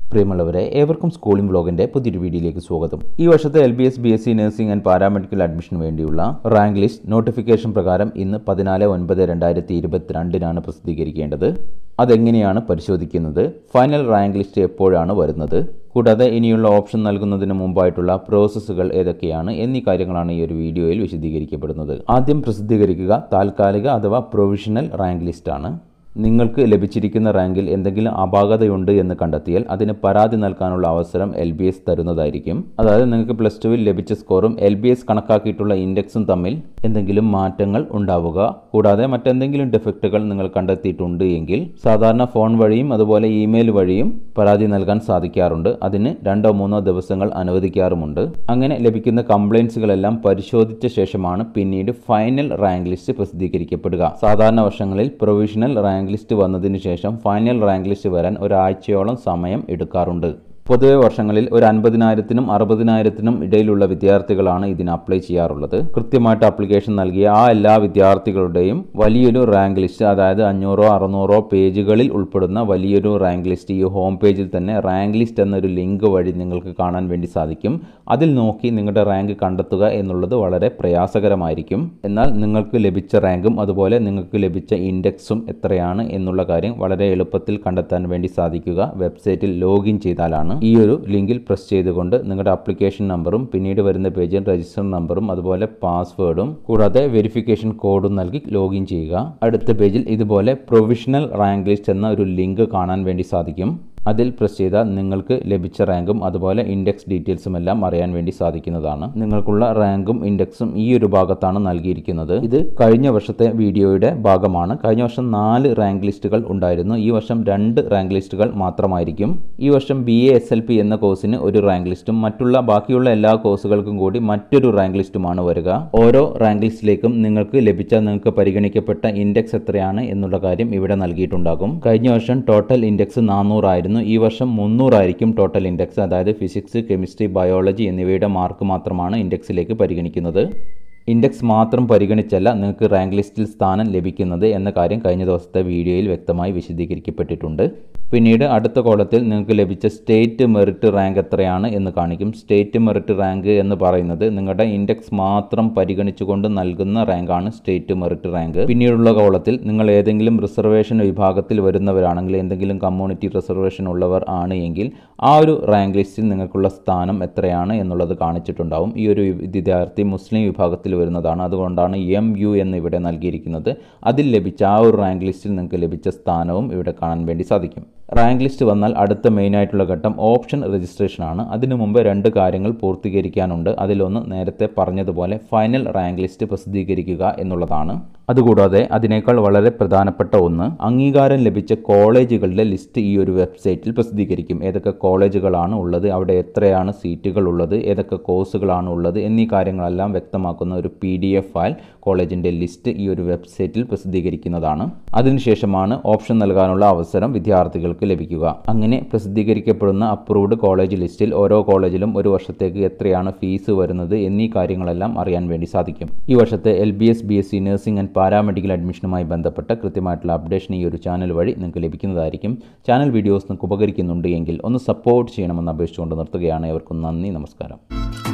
പ്രിയമുള്ളവരെ ഏവർക്കും സ്കൂളിംഗ് വ്ലോഗിന്റെ പുതിയൊരു വീഡിയോയിലേക്ക് സ്വാഗതം ഈ വർഷത്തെ L B S B S C nursing and paramedical അഡ്മിഷന് വേണ്ടിയുള്ള റാങ്ക് ലിസ്റ്റ് നോട്ടിഫിക്കേഷൻ പ്രകാരം ഇന്ന് പതിനാല് ഒൻപത് രണ്ടായിരത്തി ഇരുപത്തിരണ്ടിനാണ് പ്രസിദ്ധീകരിക്കേണ്ടത് അതെങ്ങനെയാണ് പരിശോധിക്കുന്നത് ഫൈനൽ റാങ്ക് ലിസ്റ്റ് എപ്പോഴാണ് വരുന്നത് കൂടാതെ ഇനിയുള്ള ഓപ്ഷൻ നൽകുന്നതിന് മുമ്പായിട്ടുള്ള പ്രോസസ്സുകൾ ഏതൊക്കെയാണ് എന്നീ കാര്യങ്ങളാണ് ഈ ഒരു വീഡിയോയിൽ വിശദീകരിക്കപ്പെടുന്നത് ആദ്യം പ്രസിദ്ധീകരിക്കുക താൽക്കാലിക അഥവാ പ്രൊവിഷണൽ റാങ്ക് ലിസ്റ്റാണ് നിങ്ങൾക്ക് ലഭിച്ചിരിക്കുന്ന റാങ്കിൽ എന്തെങ്കിലും അപാകതയുണ്ട് എന്ന് കണ്ടെത്തിയാൽ അതിന് പരാതി നൽകാനുള്ള അവസരം എൽ ബി എസ് തരുന്നതായിരിക്കും അതായത് നിങ്ങൾക്ക് പ്ലസ് ടുവിൽ ലഭിച്ച സ്കോറും എൽ ബി എസ് കണക്കാക്കിയിട്ടുള്ള ഇൻഡെക്സും തമ്മിൽ എന്തെങ്കിലും മാറ്റങ്ങൾ ഉണ്ടാവുക കൂടാതെ മറ്റെന്തെങ്കിലും ഡിഫക്റ്റുകൾ നിങ്ങൾ കണ്ടെത്തിയിട്ടുണ്ട് എങ്കിൽ സാധാരണ ഫോൺ വഴിയും അതുപോലെ ഇമെയിൽ വഴിയും പരാതി നൽകാൻ സാധിക്കാറുണ്ട് അതിന് രണ്ടോ മൂന്നോ ദിവസങ്ങൾ അനുവദിക്കാറുമുണ്ട് അങ്ങനെ ലഭിക്കുന്ന കംപ്ലയിൻസുകളെല്ലാം പരിശോധിച്ച ശേഷമാണ് പിന്നീട് ഫൈനൽ റാങ്ക് ലിസ്റ്റ് പ്രസിദ്ധീകരിക്കപ്പെടുക സാധാരണ വർഷങ്ങളിൽ പ്രൊവിഷണൽ റാങ്ക് ലിസ്റ്റ് വന്നതിന് ശേഷം ഫൈനൽ റാങ്ക് ലിസ്റ്റ് വരാൻ ഒരാഴ്ചയോളം സമയം എടുക്കാറുണ്ട് പൊതുവെ വർഷങ്ങളിൽ ഒരു അൻപതിനായിരത്തിനും അറുപതിനായിരത്തിനും ഇടയിലുള്ള വിദ്യാർത്ഥികളാണ് ഇതിന് അപ്ലൈ ചെയ്യാറുള്ളത് കൃത്യമായിട്ട് ആപ്ലിക്കേഷൻ നൽകിയ ആ എല്ലാ വിദ്യാർത്ഥികളുടെയും വലിയൊരു റാങ്ക് ലിസ്റ്റ് അതായത് അഞ്ഞൂറോ അറുന്നൂറോ പേജുകളിൽ ഉൾപ്പെടുന്ന വലിയൊരു റാങ്ക് ലിസ്റ്റ് ഈ ഹോം പേജിൽ തന്നെ റാങ്ക് ലിസ്റ്റ് എന്നൊരു ലിങ്ക് വഴി നിങ്ങൾക്ക് കാണാൻ വേണ്ടി സാധിക്കും അതിൽ നോക്കി നിങ്ങളുടെ റാങ്ക് കണ്ടെത്തുക എന്നുള്ളത് വളരെ പ്രയാസകരമായിരിക്കും എന്നാൽ നിങ്ങൾക്ക് ലഭിച്ച റാങ്കും അതുപോലെ നിങ്ങൾക്ക് ലഭിച്ച ഇൻഡെക്സും എത്രയാണ് എന്നുള്ള കാര്യം വളരെ എളുപ്പത്തിൽ കണ്ടെത്താൻ വേണ്ടി സാധിക്കുക വെബ്സൈറ്റിൽ ലോഗിൻ ചെയ്താലാണ് ഈ ഒരു ലിങ്കിൽ പ്രസ് ചെയ്തുകൊണ്ട് നിങ്ങളുടെ ആപ്ലിക്കേഷൻ നമ്പറും പിന്നീട് വരുന്ന പേജിൽ രജിസ്റ്റർ നമ്പറും അതുപോലെ പാസ്വേഡും കൂടാതെ വെരിഫിക്കേഷൻ കോഡും നൽകി ലോഗിൻ ചെയ്യുക അടുത്ത പേജിൽ ഇതുപോലെ പ്രൊവിഷണൽ റാങ്ക് ലിസ്റ്റ് എന്ന ഒരു ലിങ്ക് കാണാൻ വേണ്ടി സാധിക്കും അതിൽ പ്രസ് ചെയ്താൽ നിങ്ങൾക്ക് ലഭിച്ച റാങ്കും അതുപോലെ ഇൻഡെക്സ് ഡീറ്റെയിൽസും എല്ലാം അറിയാൻ വേണ്ടി സാധിക്കുന്നതാണ് നിങ്ങൾക്കുള്ള റാങ്കും ഇൻഡെക്സും ഈ ഒരു ഭാഗത്താണ് നൽകിയിരിക്കുന്നത് ഇത് കഴിഞ്ഞ വർഷത്തെ വീഡിയോയുടെ ഭാഗമാണ് കഴിഞ്ഞ വർഷം നാല് റാങ്ക് ലിസ്റ്റുകൾ ഉണ്ടായിരുന്നു ഈ വർഷം രണ്ട് റാങ്ക് ലിസ്റ്റുകൾ മാത്രമായിരിക്കും ഈ വർഷം B A S L P എന്ന കോഴ്സിന് ഒരു റാങ്ക് ലിസ്റ്റും മറ്റുള്ള ബാക്കിയുള്ള എല്ലാ കോഴ്സുകൾക്കും കൂടി മറ്റൊരു റാങ്ക് ലിസ്റ്റുമാണ് വരിക ഓരോ റാങ്ക് ലിസ്റ്റിലേക്കും നിങ്ങൾക്ക് ലഭിച്ച നിങ്ങൾക്ക് പരിഗണിക്കപ്പെട്ട ഇൻഡെക്സ് എത്രയാണ് എന്നുള്ള കാര്യം ഇവിടെ നൽകിയിട്ടുണ്ടാകും കഴിഞ്ഞ വർഷം ടോട്ടൽ ഇൻഡെക്സ് നാനൂറായിരുന്നു ഈ വർഷം മുന്നൂറായിരിക്കും ടോട്ടൽ ഇൻഡെക്സ് അതായത് ഫിസിക്സ് കെമിസ്ട്രി ബയോളജി എന്നിവയുടെ മാർക്ക് മാത്രമാണ് ഇൻഡെക്സിലേക്ക് പരിഗണിക്കുന്നത് ഇൻഡെക്സ് മാത്രം പരിഗണിച്ചല്ല നിങ്ങൾക്ക് റാങ്ക് ലിസ്റ്റിൽ സ്ഥാനം ലഭിക്കുന്നത് എന്ന കാര്യം കഴിഞ്ഞ ദിവസത്തെ വീഡിയോയിൽ വ്യക്തമായി വിശദീകരിക്കപ്പെട്ടിട്ടുണ്ട് പിന്നീട് അടുത്ത കോളത്തിൽ നിങ്ങൾക്ക് ലഭിച്ച സ്റ്റേറ്റ് മെറിറ്റ് റാങ്ക് എത്രയാണ് എന്ന് കാണിക്കും സ്റ്റേറ്റ് മെറിറ്റ് റാങ്ക് എന്ന് പറയുന്നത് നിങ്ങളുടെ ഇൻഡെക്സ് മാത്രം പരിഗണിച്ചുകൊണ്ട് നൽകുന്ന റാങ്കാണ് സ്റ്റേറ്റ് മെറിറ്റ് റാങ്ക് പിന്നീടുള്ള കോളത്തിൽ നിങ്ങൾ ഏതെങ്കിലും റിസർവേഷൻ വിഭാഗത്തിൽ വരുന്നവരാണെങ്കിൽ എന്തെങ്കിലും കമ്മ്യൂണിറ്റി റിസർവേഷൻ ഉള്ളവർ ആണ് എങ്കിൽ ആ ഒരു റാങ്ക് ലിസ്റ്റിൽ നിങ്ങൾക്കുള്ള സ്ഥാനം എത്രയാണ് എന്നുള്ളത് കാണിച്ചിട്ടുണ്ടാവും ഈ ഒരു വിദ്യാർത്ഥി മുസ്ലിം വിഭാഗത്തിൽ വരുന്നതാണ് അതുകൊണ്ടാണ് എം യു എന്ന് ഇവിടെ നൽകിയിരിക്കുന്നത് അതിൽ ലഭിച്ച ആ ഒരു റാങ്ക് ലിസ്റ്റിൽ നിങ്ങൾക്ക് ലഭിച്ച സ്ഥാനവും ഇവിടെ കാണാൻ വേണ്ടി സാധിക്കും റാങ്ക് ലിസ്റ്റ് വന്നാൽ അടുത്ത മെയിൻ ആയിട്ടുള്ള ഘട്ടം ഓപ്ഷൻ രജിസ്ട്രേഷൻ ആണ് അതിനു മുമ്പ് രണ്ട് കാര്യങ്ങൾ പൂർത്തീകരിക്കാനുണ്ട് അതിലൊന്ന് നേരത്തെ പറഞ്ഞതുപോലെ ഫൈനൽ റാങ്ക് ലിസ്റ്റ് പ്രസിദ്ധീകരിക്കുക എന്നുള്ളതാണ് അതുകൂടാതെ അതിനേക്കാൾ വളരെ പ്രധാനപ്പെട്ട ഒന്ന് അംഗീകാരം ലഭിച്ച കോളേജുകളുടെ ലിസ്റ്റ് ഈ ഒരു വെബ്സൈറ്റിൽ പ്രസിദ്ധീകരിക്കും ഏതൊക്കെ കോളേജുകളാണ് ഉള്ളത് അവിടെ എത്രയാണ് സീറ്റുകൾ ഉള്ളത് ഏതൊക്കെ കോഴ്സുകളാണ് ഉള്ളത് എന്നീ കാര്യങ്ങളെല്ലാം വ്യക്തമാക്കുന്ന ഒരു പി ഡി എഫ് ഫയൽ കോളേജിൻ്റെ ലിസ്റ്റ് ഈ ഒരു വെബ്സൈറ്റിൽ പ്രസിദ്ധീകരിക്കുന്നതാണ് അതിനുശേഷമാണ് ഓപ്ഷൻ നൽകാനുള്ള അവസരം വിദ്യാർത്ഥികൾക്ക് ലഭിക്കുക അങ്ങനെ പ്രസിദ്ധീകരിക്കപ്പെടുന്ന അപ്രൂവ്ഡ് കോളേജ് ലിസ്റ്റിൽ ഓരോ കോളേജിലും ഒരു വർഷത്തേക്ക് എത്രയാണ് ഫീസ് വരുന്നത് എന്നീ കാര്യങ്ങളെല്ലാം അറിയാൻ വേണ്ടി സാധിക്കും ഈ വർഷത്തെ L B S B S C nursing and paramedical അഡ്മിഷനുമായി ബന്ധപ്പെട്ട കൃത്യമായിട്ടുള്ള അപ്ഡേഷൻ ഈ ഒരു ചാനൽ വഴി നിങ്ങൾക്ക് ലഭിക്കുന്നതായിരിക്കും ചാനൽ വീഡിയോസ് നിങ്ങൾക്ക് ഉപകരിക്കുന്നുണ്ട് എങ്കിൽ ഒന്ന് സപ്പോർട്ട് ചെയ്യണമെന്ന് അപേക്ഷിച്ചുകൊണ്ട് നിർത്തുകയാണ് ഏവർക്കും നന്ദി നമസ്കാരം